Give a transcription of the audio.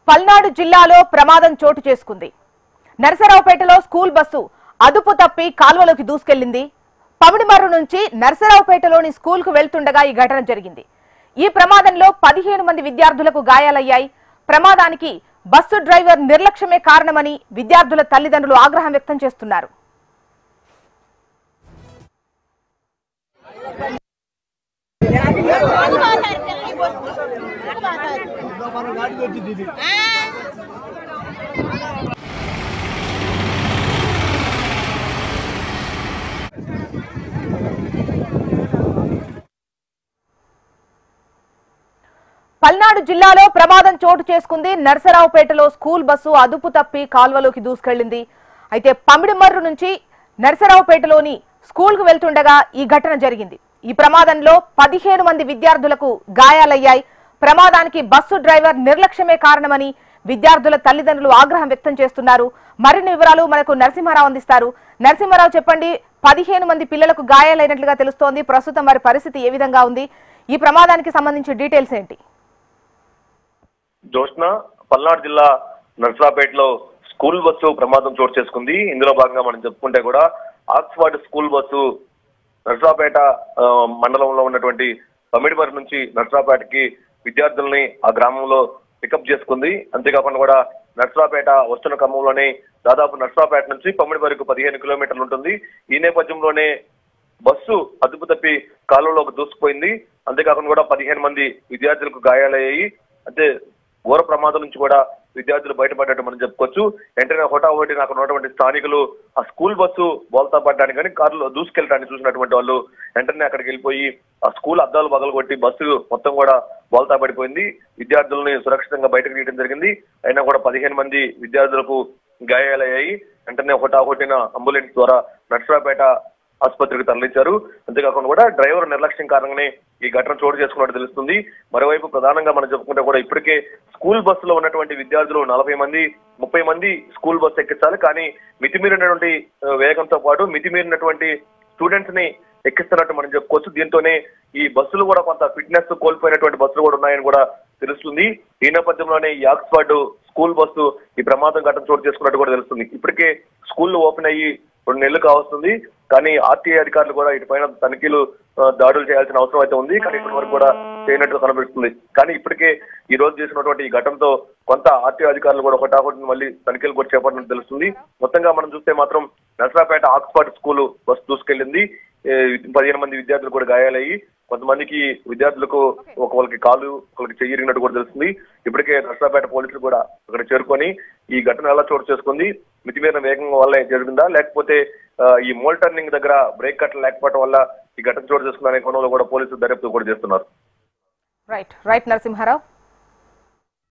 పల్నాడు జిల్లాలో ప్రమాదం చోటు చేసుకుంది నరసరావుపేటలో స్కూల్ బస్సు అదుపు తప్పి కాల్వలోకి దూసుకెళ్లింది పమిడిమర్రు నుంచి నరసరావుపేటలోని స్కూల్కు వెళ్తుండగా ఈ ఘటన జరిగింది ఈ ప్రమాదంలో పదిహేను మంది విద్యార్థులకు గాయాలయ్యాయి ప్రమాదానికి బస్సు డ్రైవర్ నిర్లక్ష్యమే కారణమని విద్యార్థుల తల్లిదండ్రులు ఆగ్రహం వ్యక్తం చేస్తున్నారు పల్నాడు జిల్లాలో ప్రమాదం చోటు చేసుకుంది నరసరావుపేటలో స్కూల్ బస్సు అదుపు తప్పి కాల్వలోకి దూసుకెళ్లింది అయితే పమిడిమర్రు నుంచి నరసరావుపేటలోని స్కూల్కు వెళ్తుండగా ఈ ఘటన జరిగింది ఈ ప్రమాదంలో పదిహేను మంది విద్యార్థులకు గాయాలయ్యాయి ప్రమాదానికి బస్సు డ్రైవర్ నిర్లక్ష్యమే కారణమని విద్యార్థుల తల్లిదండ్రులు ఆగ్రహం వ్యక్తం చేస్తున్నారు మరిన్ని వివరాలు మనకు నరసింహారావు అందిస్తారు నరసింహారావు చెప్పండి పదిహేను మంది పిల్లలకు గాయాలైనట్లుగా తెలుస్తోంది ప్రస్తుతం వారి పరిస్థితి ఏ విధంగా ఉంది ఈ ప్రమాదానికి సంబంధించి డీటెయిల్స్ ఏంటి జోష్న పల్నాడు జిల్లా నర్సరాపేటలో స్కూల్ బస్సు ప్రమాదం చోటు చేసుకుంది ఇందులో భాగంగా మనం చెప్పుకుంటే కూడా ఆక్స్ఫర్డ్ స్కూల్ బస్సు నర్సరాపేట ఆ, మండలంలో ఉన్నటువంటి పమిడిమరి నుంచి నర్సరాపేటకి విద్యార్థుల్ని ఆ గ్రామంలో పికప్ చేసుకుంది అంతేకాకుండా కూడా నర్సరాపేట వస్తున్న క్రమంలోనే దాదాపు నర్సరాపేట నుంచి పమిడి వరకు పదిహేను కిలోమీటర్లు ఉంటుంది ఈ నేపథ్యంలోనే బస్సు అదుపు తప్పి కాలువలోకి దూసుకుపోయింది అంతేకాకుండా కూడా పదిహేను మంది విద్యార్థులకు గాయాలయ్యాయి అంటే ఘోర ప్రమాదం నుంచి కూడా విద్యార్థులు బయటపడ్డట్టు మనం చెప్పుకోవచ్చు వెంటనే హోటాహోటి నాకు ఉన్నటువంటి స్థానికులు ఆ స్కూల్ బస్సు బోల్తా పడ్డానికి కానీ కారులో దూసుకెళ్ళడానికి చూసినటువంటి వాళ్ళు వెంటనే అక్కడికి వెళ్ళిపోయి ఆ స్కూల్ అద్దాలు పగలగొట్టి బస్సు మొత్తం కూడా బోల్తా పడిపోయింది విద్యార్థుల్ని సురక్షితంగా బయటకు తీయడం జరిగింది అయినా కూడా పదిహేను మంది విద్యార్థులకు గాయాలయ్యాయి వెంటనే హోటాహోటిన అంబులెన్స్ ద్వారా నర్సరాపేట ఆసుపత్రికి తరలించారు అంతేకాకుండా కూడా డ్రైవర్ నిర్లక్ష్యం కారణంగానే ఈ ఘటన చోటు చేసుకున్నట్టు తెలుస్తుంది మరోవైపు ప్రధానంగా మనం చెప్పుకుంటే కూడా ఇప్పటికే స్కూల్ బస్సులో ఉన్నటువంటి విద్యార్థులు నలభై మంది ముప్పై మంది స్కూల్ బస్సు ఎక్కించాలి కానీ మితిమీరినటువంటి ఆ, వేగంతో పాటు మితిమీరినటువంటి స్టూడెంట్స్ ని ఎక్కిస్తున్నట్టు మనం చెప్పుకోవచ్చు దీంతోనే ఈ బస్సులు కూడా కొంత ఫిట్నెస్ కోల్పోయినటువంటి బస్సులు కూడా ఉన్నాయని కూడా తెలుస్తుంది ఈ నేపథ్యంలోనే ఈ ఆక్స్ఫర్డ్ స్కూల్ బస్సు ఈ ప్రమాదం ఘటన చోటు చేసుకున్నట్టు కూడా తెలుస్తుంది ఇప్పటికే స్కూల్ ఓపెన్ అయ్యి రెండు నెలలు కావస్తుంది కానీ ఆర్టీఐ అధికారులు కూడా ఇటుపైన తనిఖీలు ఆ, దాడులు చేయాల్సిన అవసరం అయితే ఉంది కానీ ఇప్పటి వరకు కూడా చేయనట్టు కనబడుతుంది కానీ ఇప్పటికే ఈ రోజు చేసినటువంటి ఈ ఘటనతో కొంత ఆర్టీఐ అధికారులు కూడా ఒకటాకొట్టి మళ్ళీ తనిఖీలు కూడా చేపట్టినట్టు తెలుస్తుంది మొత్తంగా మనం చూస్తే మాత్రం నరసరాపేట ఆక్స్ఫర్డ్ స్కూల్ బస్సు దూసుకెళ్ళింది ఏ, పదిహేను మంది విద్యార్థులు కూడా గాయాలయ్యి కొంతమందికి విద్యార్థులకు ఒక వాళ్ళకి కాలు ఒకరికి చెయ్యి ఇరిగినట్టు కూడా తెలుస్తుంది ఇప్పటికే నర్సాపేట పోలీసులు కూడా అక్కడ చేరుకొని ఈ ఘటన ఎలా చోటు చేసుకుంది మితిమీరిన వేగం వల్ల జరిగిందా లేకపోతే ఆ, ఈ మోల్ టర్నింగ్ దగ్గర బ్రేక్ కట్టలు లేకపోవడం వల్ల ఈ ఘటన చోటు చేసుకుందనే కోణంలో కూడా పోలీసులు దర్యాప్తు కూడా చేస్తున్నారు రైట్ రైట్ నరసింహారావు